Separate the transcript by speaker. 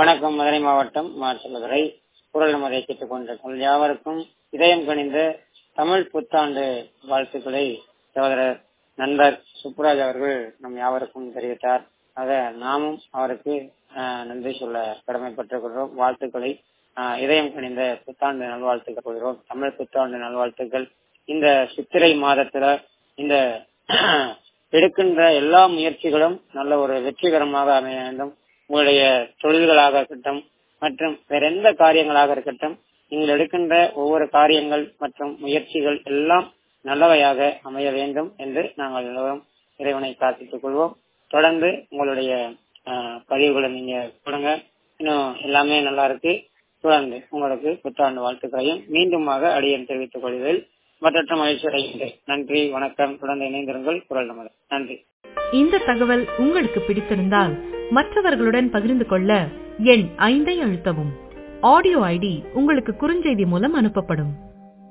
Speaker 1: வணக்கம் மதுரை மாவட்டம் மாற்றமதுரை குரல் நமதை கேட்டுக் கொண்டிருக்கும் யாவருக்கும் இதயம் கணிந்த தமிழ் புத்தாண்டு வாழ்த்துக்களை சகோதரர் நண்பர் சுப்புராஜ் அவர்கள் நம் யாவருக்கும் தெரிவித்தார் ஆக நாமும் அவருக்கு ஆஹ், நன்றி சொல்ல கடமைப்பட்டிருக்கிறோம் வாழ்த்துக்களை ஆஹ், இதயம் கணிந்த புத்தாண்டு நல்வாழ்த்துக்கள் கொள்கிறோம் தமிழ் புத்தாண்டு நல்வாழ்த்துக்கள் இந்த சித்திரை மாதத்துல இந்த எடுக்கின்ற எல்லா முயற்சிகளும் நல்ல ஒரு வெற்றிகரமாக அமைய வேண்டும் உங்களுடைய தொழில்களாக இருக்கட்டும் மற்றும் வேற எந்த காரியங்களாக இருக்கட்டும் நீங்கள் எடுக்கின்ற ஒவ்வொரு காரியங்கள் மற்றும் முயற்சிகள் எல்லாம் நல்லவையாக அமைய வேண்டும் என்று நாங்கள் எல்லோரும் இறைவனை பிரார்த்தித்துக் கொள்வோம் தொடர்ந்து உங்களுடைய ஆஹ், பதிவுகளை நீங்க கொடுங்க இன்னும் எல்லாமே நல்லா இருக்கு தொடர்ந்து உங்களுக்கு புத்தாண்டு வாழ்த்துக்களையும் மீண்டுமாக அடியன் தெரிவித்துக் கொள்வதில் மற்றற்ற மகிழ்ச்சி அடைகின்றேன் நன்றி வணக்கம் தொடர்ந்து இணைந்திருங்கள் குரல் நமது நன்றி
Speaker 2: இந்த தகவல் உங்களுக்கு பிடித்திருந்தால் மற்றவர்களுடன் பகிர்ந்து கொள்ள எண் ஐந்தை அழுத்தவும் ஆடியோ ஐடி உங்களுக்கு குறுஞ்செய்தி மூலம் அனுப்பப்படும்